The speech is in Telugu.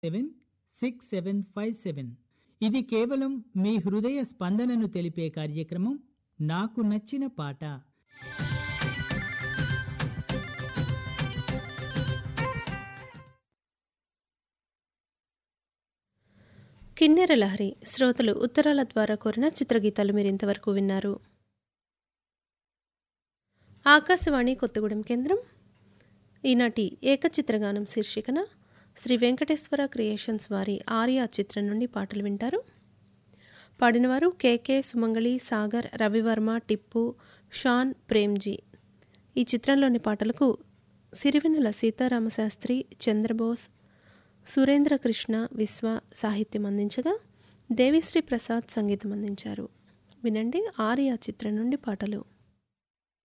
seven six seven five seven ఇది కేవలం మీ హృదయ స్పందనను తెలిపే కార్యక్రమం నాకు నచ్చిన పాట కిన్నెర లహరి శ్రోతలు ఉత్తరాల ద్వారా కోరిన చిత్రగీతాలు మీరు ఇంతవరకు విన్నారు ఆకాశవాణి కొత్తగూడెం కేంద్రం ఈనాటి ఏకచిత్రగానం శీర్షికన శ్రీ వెంకటేశ్వర క్రియేషన్స్ వారి ఆర్యా చిత్రం నుండి పాటలు వింటారు పాడినవారు కేకే సుమంగళి సాగర్ రవివర్మ టిప్పు షాన్ ప్రేమ్జీ ఈ చిత్రంలోని పాటలకు సిరివెన్నెల సీతారామశాస్త్రి చంద్రబోస్ సురేంద్ర కృష్ణ విశ్వ సాహిత్యం అందించగా దేవిశ్రీ ప్రసాద్ సంగీతం అందించారు వినండి ఆర్యా చిత్రం నుండి పాటలు